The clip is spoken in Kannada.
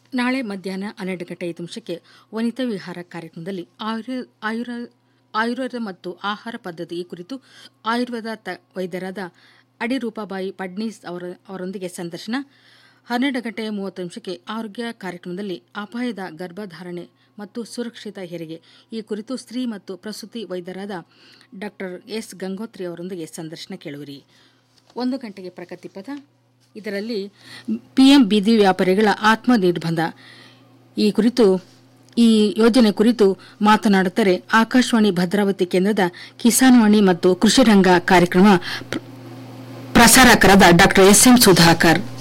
ನಾಳೆ ಮಧ್ಯಾಹ್ನ ಹನ್ನೆರಡು ಗಂಟೆ ಐದು ನಿಮಿಷಕ್ಕೆ ವನಿತಾ ವಿಹಾರ ಕಾರ್ಯಕ್ರಮದಲ್ಲಿ ಆಯುರ್ ಆಯುರ ಆಯುರ್ವೇದ ಮತ್ತು ಆಹಾರ ಪದ್ಧತಿ ಈ ಕುರಿತು ಆಯುರ್ವೇದ ತ ವೈದ್ಯರಾದ ಅಡಿರೂಪಾಬಾಯಿ ಪಡ್ನೀಸ್ ಅವರ ಅವರೊಂದಿಗೆ ಸಂದರ್ಶನ ಹನ್ನೆರಡು ಗಂಟೆ ಮೂವತ್ತು ನಿಮಿಷಕ್ಕೆ ಆರೋಗ್ಯ ಕಾರ್ಯಕ್ರಮದಲ್ಲಿ ಅಪಾಯದ ಗರ್ಭಧಾರಣೆ ಮತ್ತು ಸುರಕ್ಷಿತ ಹೆರಿಗೆ ಈ ಕುರಿತು ಸ್ತ್ರೀ ಮತ್ತು ಪ್ರಸೂತಿ ವೈದ್ಯರಾದ ಡಾಕ್ಟರ್ ಎಸ್ ಗಂಗೋತ್ರಿ ಅವರೊಂದಿಗೆ ಸಂದರ್ಶನ ಕೇಳುವಿರಿ ಒಂದು ಗಂಟೆಗೆ ಪ್ರಗತಿ ಪದ ಇದರಲ್ಲಿ ಪಿಎಂ ಬೀದಿ ವ್ಯಾಪಾರಿಗಳ ಆತ್ಮ ನಿರ್ಬಂಧ ಈ ಕುರಿತು ಈ ಯೋಜನೆ ಕುರಿತು ಮಾತನಾಡುತ್ತಾರೆ ಆಕಾಶವಾಣಿ ಭದ್ರಾವತಿ ಕೇಂದ್ರದ ಕಿಸಾನ್ವಾಣಿ ಮತ್ತು ಕೃಷಿ ರಂಗ ಕಾರ್ಯಕ್ರಮ ಪ್ರ- ಪ್ರಸಾರಕರಾದ ಡಾಕ್ಟರ್ ಎಸ್ ಎಂ ಸುಧಾಕರ್